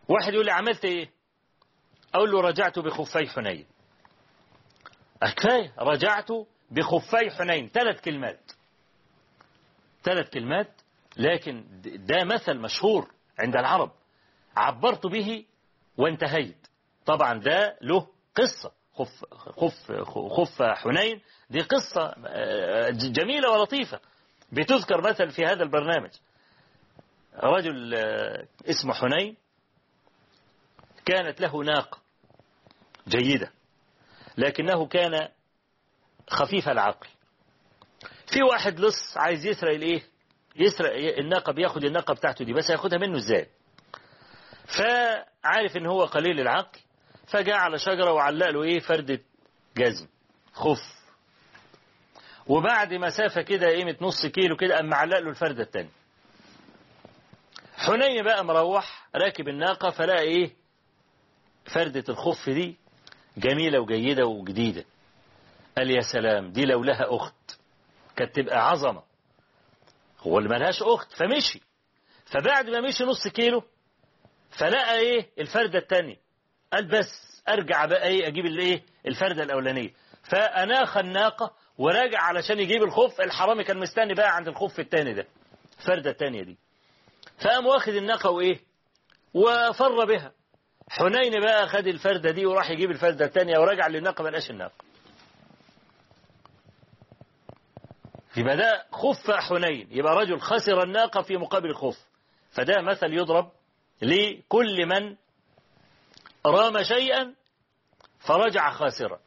واحد يقول لي عملت ايه اقول له رجعت بخفي حنين كفايه رجعت بخفي حنين ثلاث كلمات ثلاث كلمات لكن ده مثل مشهور عند العرب عبرت به وانتهيت طبعا ده له قصة خف, خف, خف حنين دي قصة جميلة ولطيفة بتذكر مثل في هذا البرنامج رجل اسمه حنين كانت له ناقة جيدة لكنه كان خفيف العقل في واحد لص عايز يسرق الايه يسرق الناقة بياخد الناقة بتاعته دي بس هياخدها منه ازاي فعارف ان هو قليل العقل فجاء على شجرة وعلق له ايه فردة جزم خف وبعد مسافة كده قيمة نص كيلو كده قام معلق له الفردة التانية حنين بقى مروح راكب الناقة فلقى ايه فردة الخف دي جميلة وجيدة وجديدة قال يا سلام دي لو لها أخت كانت تبقى عظمة هو اللي ملهاش أخت فمشي فبعد ما مشي نص كيلو فلقى ايه الفردة التانية قال بس ارجع بقى ايه اجيب الايه الفردة الاولانية فاناخ الناقة وراجع علشان يجيب الخف الحرامي كان مستني بقى عند الخف التاني ده الفردة التانية دي فقام واخد الناقة وايه وفر بها حنين بقى خد الفردة دي وراح يجيب الفردة التانية ورجع للناقة ما لقاش الناقة يبقى ده خف حنين يبقى رجل خسر الناقة في مقابل الخف فده مثل يضرب لكل من رام شيئا فرجع خاسرا